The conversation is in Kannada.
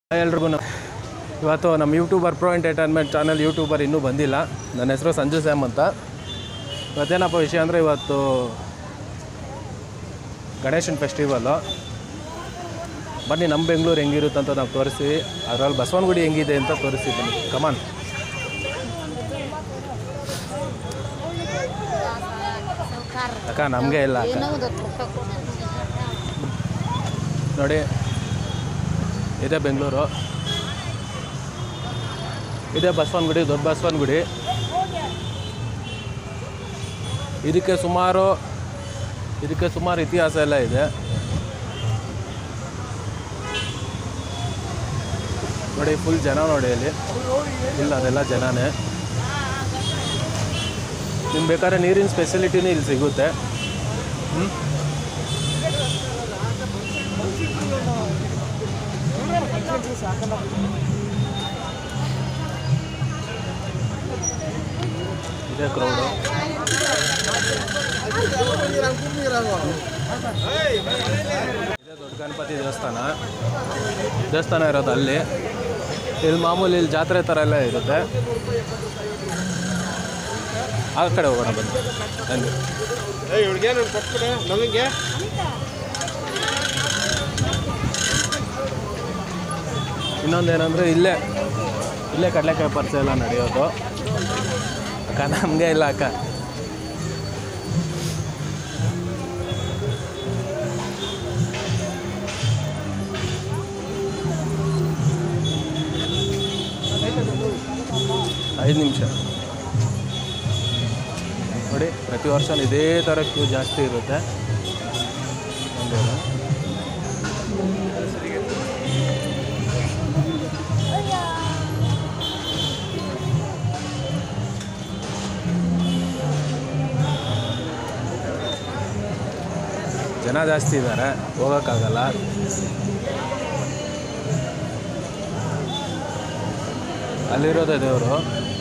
ಎಲ್ರಿಗೂ ಇವತ್ತು ನಮ್ಮ YouTuber pro entertainment channel YouTuber ಇನ್ನೂ ಬಂದಿಲ್ಲ ನನ್ನ ಹೆಸರು ಸಂಜು ಸ್ಯಾಮ್ ಅಂತ ಇವತ್ತೇನಪ್ಪ ವಿಷಯ ಅಂದರೆ ಇವತ್ತು ಗಣೇಶನ ಫೆಸ್ಟಿವಲ್ಲು ಬನ್ನಿ ನಮ್ಮ ಬೆಂಗಳೂರು ಹೆಂಗಿರುತ್ತೆ ಅಂತ ನಾವು ತೋರಿಸ್ತೀವಿ ಅದರಲ್ಲಿ ಬಸವನಗುಡಿ ಹೆಂಗಿದೆ ಅಂತ ತೋರಿಸ್ತಿದ್ದೀನಿ ಕಮಾನ್ ಅಕ್ಕ ನಮಗೆ ಇಲ್ಲ ಅಕ್ಕ ನೋಡಿ ಇದೇ ಬೆಂಗಳೂರು ಇದೇ ಬಸವನಗುಡಿ ದೊಡ್ಡ ಬಸವನಗುಡಿ ಇದಕ್ಕೆ ಸುಮಾರು ಇದಕ್ಕೆ ಸುಮಾರು ಇತಿಹಾಸ ಎಲ್ಲ ಇದೆ ನೋಡಿ ಫುಲ್ ಜನ ನೋಡಿ ಅಲ್ಲಿ ಇಲ್ಲ ಅದೆಲ್ಲ ಜನನೇ ನಿಮ್ಗೆ ಬೇಕಾದ್ರೆ ನೀರಿನ ಸ್ಪೆಸಿಲಿಟಿನೂ ಇಲ್ಲಿ ಸಿಗುತ್ತೆ ಹ್ಞೂ ಇದೇ ಕ್ರೌಡು ಇದೇ ದೊಡ್ಡ ಗಣಪತಿ ದೇವಸ್ಥಾನ ದೇವಸ್ಥಾನ ಇರೋದು ಅಲ್ಲಿ ಇಲ್ಲಿ ಮಾಮೂಲಿ ಇಲ್ಲಿ ಜಾತ್ರೆ ಥರ ಎಲ್ಲ ಇರುತ್ತೆ ಆ ಕಡೆ ಹೋಗೋಣ ಬನ್ನಿ ಬನ್ನಿ ಇವಳಿಗೆ ಕೊಟ್ಬಿಡೆ ನಮಗೆ ಇನ್ನೊಂದೇನೆಂದರೆ ಇಲ್ಲೇ ಇಲ್ಲೇ ಕಡಲೆಕಾಯಿ ಪರಿಚಯ ಎಲ್ಲ ನಡೆಯೋದು ಅಕ್ಕ ನಮಗೆ ಇಲ್ಲ ಅಕ್ಕ ಐದು ನಿಮಿಷ ನೋಡಿ ಪ್ರತಿ ವರ್ಷ ಇದೇ ಥರ ಕ್ಯೂ ಜಾಸ್ತಿ ಇರುತ್ತೆ ಒಂದೇನು ಜನ ಜಾಸ್ತಿ ಇದ್ದಾರೆ ಹೋಗೋಕ್ಕಾಗಲ್ಲ ಅಲ್ಲಿರೋದೇ ದೇವರು